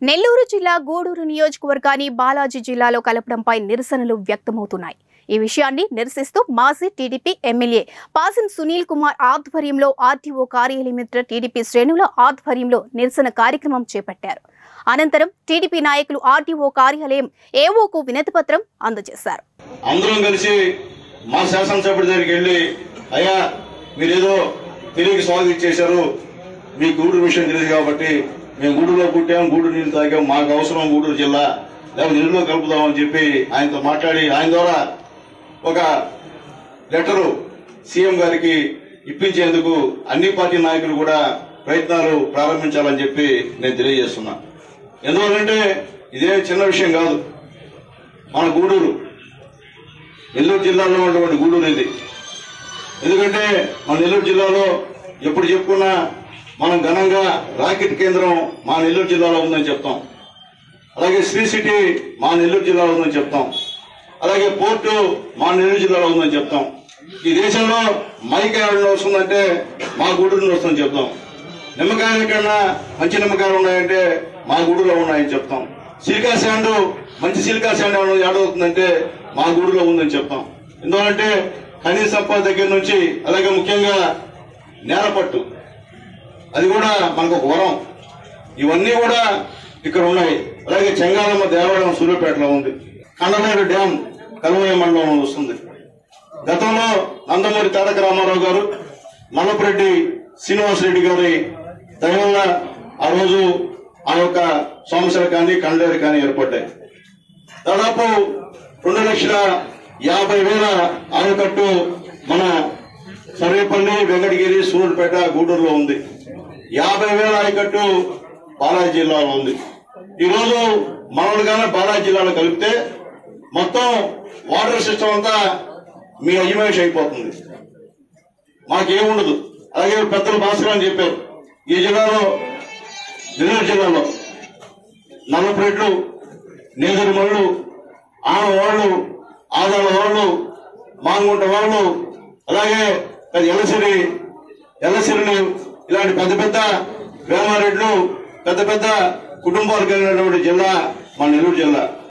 నెల్లూరు జిల్లా గూడూరు నియోజకవర్గాన్ని బాలాజీ జిల్లాలో కలపడంపై నిరసనలు వ్యక్తమవుతున్నాయి ఈ విషయాన్ని నిరసిస్తూ మాజీ టీడీపీ ఎమ్మెల్యే పాసం సునీల్ కుమార్ ఆధ్వర్యంలో ఆర్టీఓ కార్యాలయం ఎదుట టీడీపీ శ్రేణుల ఆధ్వర్యంలో నిరసన కార్యక్రమం చేపట్టారు అనంతరం టీడీపీ నాయకులు ఆర్టీఓ కార్యాలయం ఏవోకు వినతిపత్రం అందజేశారు అందరం కలిసి మా శాసనసభ్యుడి దగ్గరికి వెళ్ళి అయ్యా మీరేదో తెలియక స్వాగతం చేశారు మీ గూడూరు విషయం తెలియదు కాబట్టి మేము గూడూరులో పుట్టాం గూడూరు నీళ్ళు తాగాం మాకు అవసరం గూడూరు జిల్లా లేకపోతే నీళ్ళలో కలుపుదామని చెప్పి ఆయనతో మాట్లాడి ఆయన ద్వారా ఒక లెటరు సీఎం గారికి ఇప్పించేందుకు అన్ని పార్టీ నాయకులు కూడా ప్రయత్నాలు ప్రారంభించాలని చెప్పి నేను తెలియజేస్తున్నా ఎందువల్లంటే ఇదే చిన్న విషయం కాదు మన గూడూరు నెల్లూరు జిల్లాలో ఉన్నటువంటి గూడూరు ఇది ఎందుకంటే మన నెల్లూరు జిల్లాలో ఎప్పుడు చెప్పుకున్నా మనం ఘనంగా రాకెట్ కేంద్రం మా నెల్లూరు జిల్లాలో ఉందని చెప్తాం అలాగే శ్రీ సిటీ మా నెల్లూరు జిల్లాలో ఉందని చెప్తాం అలాగే పోర్టు మా నెల్లూరు జిల్లాలో ఉందని చెప్తాం ఈ దేశంలో మైక్ ఎవరిలో వస్తుందంటే మా గూడూరులో వస్తుందని చెప్తాం నిమ్మకాయల కన్నా మంచి నిమ్మకాయలు ఉన్నాయంటే మా గూడూరులో ఉన్నాయని చెప్తాం సిలికా శాండ్ మంచి సిలికా శాండ్ ఏమైనా ఏడవుతుందంటే మా గూడులో ఉందని చెప్తాం ఎందుకంటే ఖనిజ సంపద దగ్గర నుంచి అలాగే ముఖ్యంగా నేలపట్టు అది కూడా మనకు ఒక వరం ఇవన్నీ కూడా ఇక్కడ ఉన్నాయి అలాగే చెంగాలమ్మ దేవాలయం సూర్యాపేటలో ఉంది కండనేరు డ్యామ్ కలువయ్య మండలంలో వస్తుంది గతంలో నందమూరి తారక రామారావు గారు నల్లపురెడ్డి శ్రీనివాసరెడ్డి గారి దయ వల్ల ఆ రోజు ఆ యొక్క సమస్యలు కానీ కండేరు కానీ ఏర్పడ్డాయి దాదాపు రెండు లక్షల యాభై వేల ఆయకట్టు మన సర్వేపల్లి వెంకటగిరి సూర్యుపేట గూడూరులో ఉంది యాభై వేల ఆయకట్టు బాలాజీ జిల్లాలో ఉంది ఈ రోజు మనలుగానే బాలాజీ జిల్లాలో కలిపితే మొత్తం వాటర్ సిస్టమ్ అంతా మీ అజమాయిషి అయిపోతుంది మాకేముండదు అలాగే పెద్దలు భాస్కర్ అని చెప్పారు ఈ జిల్లాలో నెల్లూరు జిల్లాలో నల్లపేట్లు నేదురుమళ్ళు ఆన వాళ్ళు ఆదాల వాళ్ళు మాంగుంట వాళ్ళు అలాగే ఎల్లసిరి ఎల్లసిరిలు ఇలాంటి పెద్ద పెద్ద గ్రామారెడ్లు పెద్ద పెద్ద కుటుంబాలు కలిగినటువంటి జిల్లా మన నెల్లూరు జిల్లా